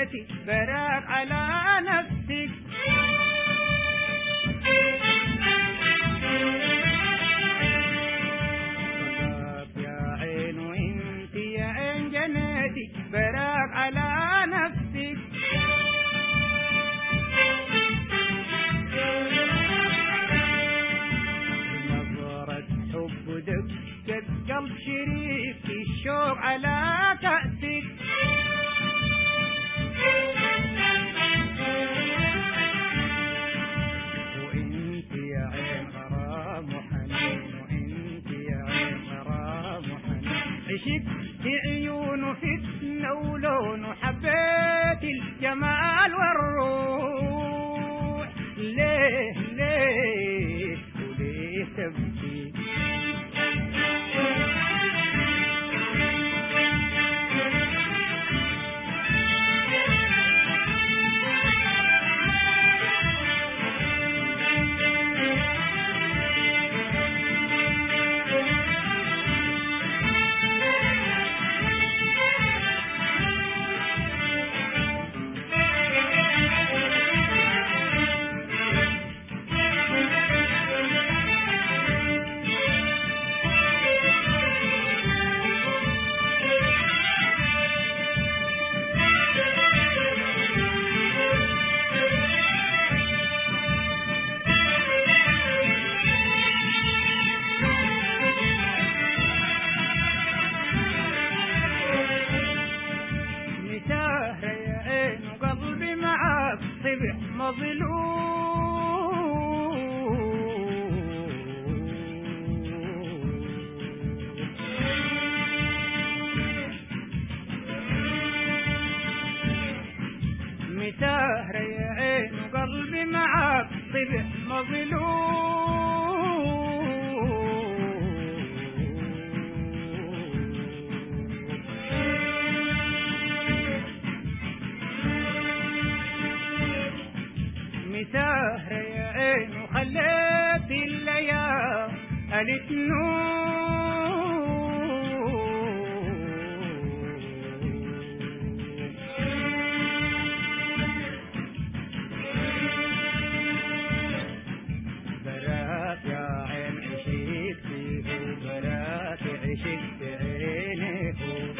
جنتي براك على نفسك براك يا عين وانت يا عين جنتي براك على نفسك نظرة حب دقت قلب شريف في الشوق على كأسك وانت يا عين غرام وحنين وانت يا عين غرام وحنين عشقت في عيون وفتنة ولون وحبيت الجمال والروح ليه ليه وليه تبكي مسهر يا عين وقلبي معاك صبح مظلوم مسهر يا عين وقلبي معاك صبح مظلوم مسهر يا عين وخليت الليالي براك يا عين عشيت فيه براك عشقت عينيه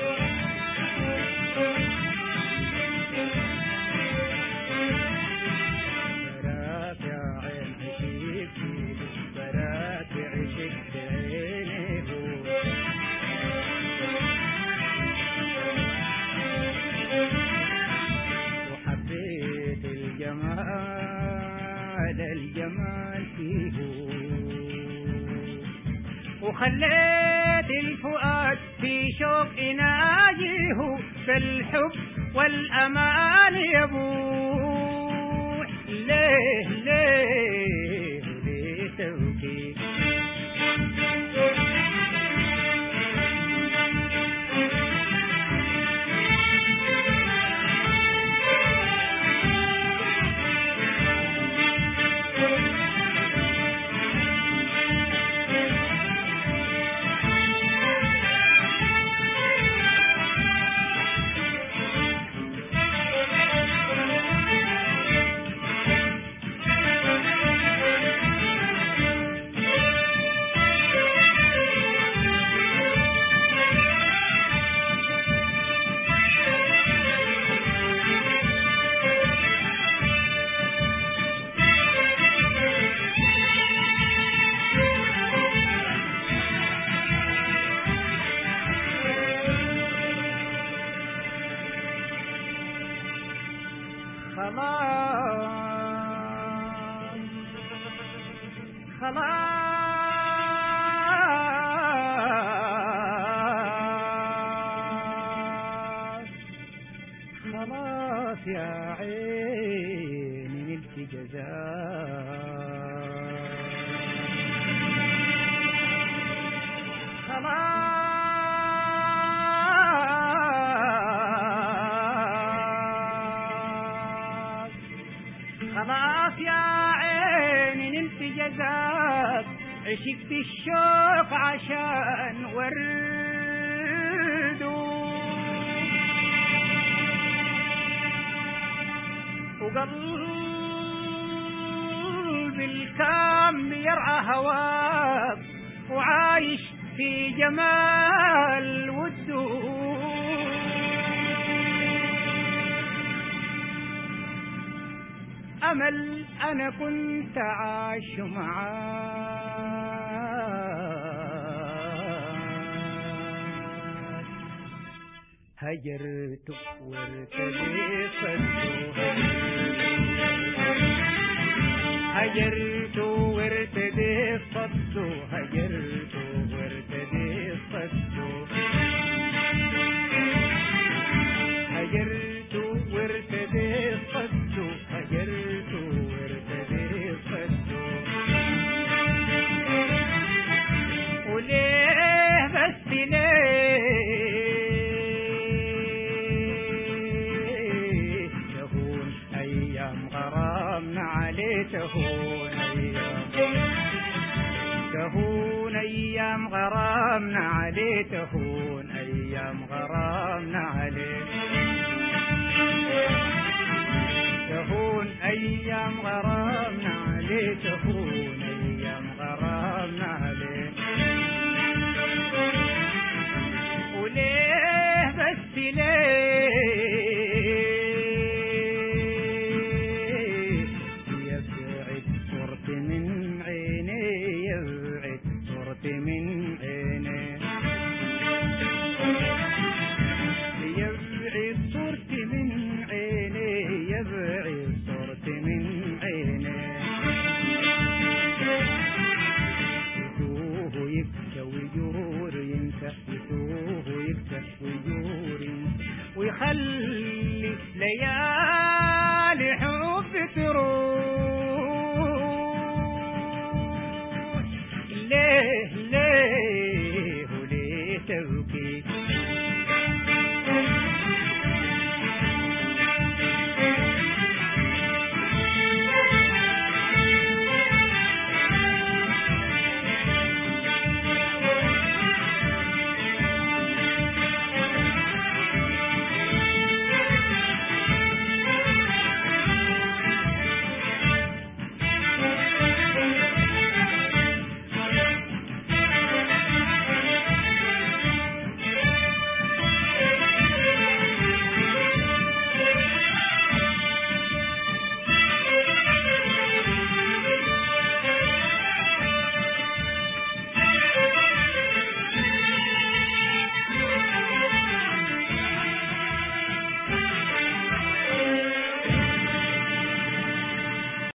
براك يا عين عشيت فيه براك عشقت عينيه وحبيت الجمال الجمال فيه وخليت الفؤاد في شوق يناجيه بالحب والأمان يبوح ليه ليه ليه تبكي خلاص خلاص خلاص يا عيني نلت جزاء خلاص خلاص يا عيني نلت جزاك عشقت الشوق عشان ورد وقلبي الكام يرعى هواك وعايش في جمال والدور أمل أنا كنت عايش معاك هجرت وارتديت هجرت وارتديت صدو هجرت وارتديت صدو هجرت وارتديت صدو هجرت وارتديت صدو وليه بس ليه تهون أيام غرامنا عليه تهون أيام تهون أيام غرامنا عليه تهون أيام غرامنا عليه تهون أيام غرامنا عليه تهون أيام غرامنا عليه وليه بس ليه يبعد صورتي من عيني يبعد صورتي من عيني يبعد صورتي من عيني يبعد صورتي من عيني يسوه يبكى ويجور ينسى يسوه يبكى ويجور ينسى ويخلي ليالي